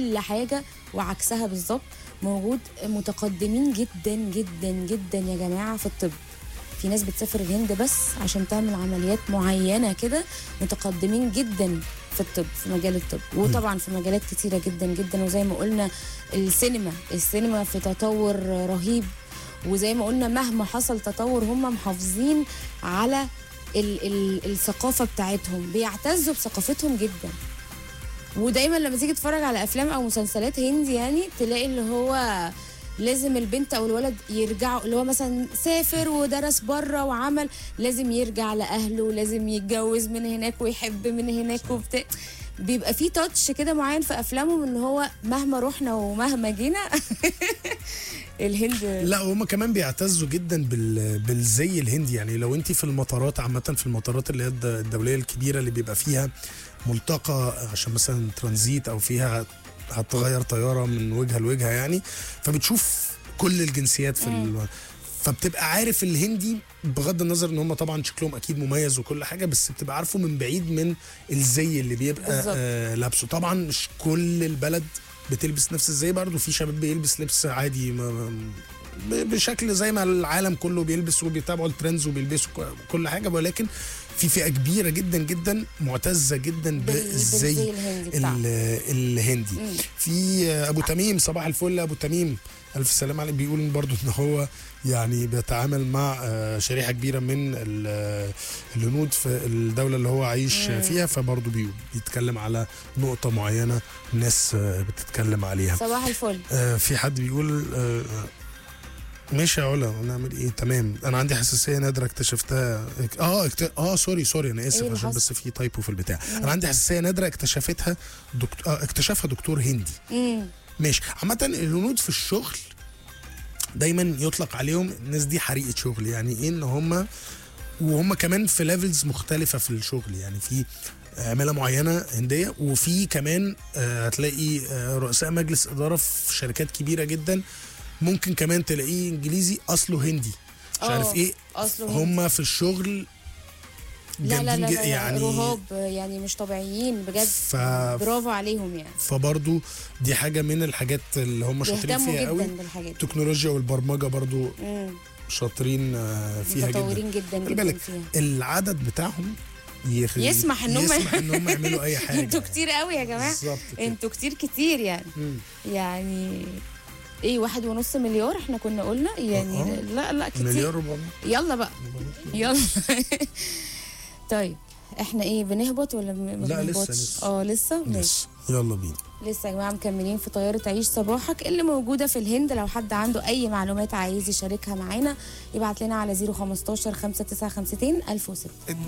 كل حاجه وعكسها بالظبط موجود متقدمين جدا جدا جدا يا جماعه في الطب في ناس بتسافر الهند بس عشان تعمل عمليات معينه كده متقدمين جدا في الطب في مجال الطب وطبعا في مجالات كتيره جدا جدا وزي ما قلنا السينما السينما في تطور رهيب وزي ما قلنا مهما حصل تطور هم محافظين على ال ال الثقافه بتاعتهم بيعتزوا بثقافتهم جدا ودايما لما تيجي تتفرج على افلام او مسلسلات هندي يعني تلاقي اللي هو لازم البنت او الولد يرجعوا اللي هو مثلا سافر ودرس بره وعمل لازم يرجع لاهله لازم يتجوز من هناك ويحب من هناك وبتاع بيبقى في تاتش كده معين في افلامهم ان هو مهما رحنا ومهما جينا الهند لا وهم كمان بيعتزوا جدا بال... بالزي الهندي يعني لو انت في المطارات عامه في المطارات اللي هي الد- الدوليه الكبيره اللي بيبقى فيها ملتقى عشان مثلا ترانزيت او فيها هتغير طياره من وجهه لوجهه يعني فبتشوف كل الجنسيات في ال... فبتبقى عارف الهندي بغض النظر ان هم طبعا شكلهم اكيد مميز وكل حاجه بس بتبقى عارفه من بعيد من الزي اللي بيبقى بالظبط. آه لابسه طبعا مش كل البلد بتلبس نفس الزي برضه في شباب بيلبس لبس عادي ما ما- ب- بشكل زي ما العالم كله بيلبس وبيتابعوا الترندز وبيلبسوا ك- كل حاجه ولكن في فئه كبيره جدا جدا معتزه جدا بال- بالزي بالزي الهندي بتاعهم. ال- الهندي مم. في ابو تميم صباح الفل ابو تميم الف سلام عليه بيقول برضو ان هو يعني بيتعامل مع آه، شريحه كبيره من ال- الهنود في الدوله اللي هو عايش فيها فبرضو بي- بيتكلم على نقطه معينه الناس آه، بتتكلم عليها صباح الفل آه، في حد بيقول آه، ماشي يا علا نعمل ايه تمام انا عندي حساسيه نادره اكتشفتها اه اكت... اه سوري سوري انا اسف إيه اللي عشان حصل؟ بس في تايبو في البتاع انا عندي حساسيه نادره اكتشفتها دكتور آه اكتشفها دكتور هندي مم. ماشي عامه الهنود في الشغل دايما يطلق عليهم الناس دي حريقه شغل يعني ايه ان هم وهم كمان في ليفلز مختلفه في الشغل يعني في عماله معينه هنديه وفي كمان آه، هتلاقي آه، رؤساء مجلس اداره في شركات كبيره جدا ممكن كمان تلاقيه انجليزي اصله هندي مش آه، عارف ايه أصله هندي. هم في الشغل لا لا لا, جامدين لا جدا يعني يعني رهاب يعني مش طبيعيين بجد ف... برافو عليهم يعني فبرضو دي حاجه من الحاجات اللي هم شاطرين بيهتموا فيها جدا قوي بالحاجات دي التكنولوجيا والبرمجه برضو مم. شاطرين آه، فيها جدا متطورين جدا خلي جدا بالك فيها العدد بتاعهم يخ... يسمح إن هم- يسمح ان هم يعملوا اي حاجه انتوا كتير قوي يا جماعه بالظبط كده. انتوا كتير كتير يعني مم. يعني ايه واحد ونص مليار احنا كنا قلنا يعني آه. لا لا كتير مليار وبرضه يلا بقى يلا طيب احنا ايه بنهبط ولا ما لا، لسه- بنهبطش؟ لسه. اه لسه ماشي بس يلا بينا لسه يا جماعه مكملين في طياره عيش صباحك اللي موجوده في الهند لو حد عنده اي معلومات عايز يشاركها معانا يبعت لنا على 015 5952 1006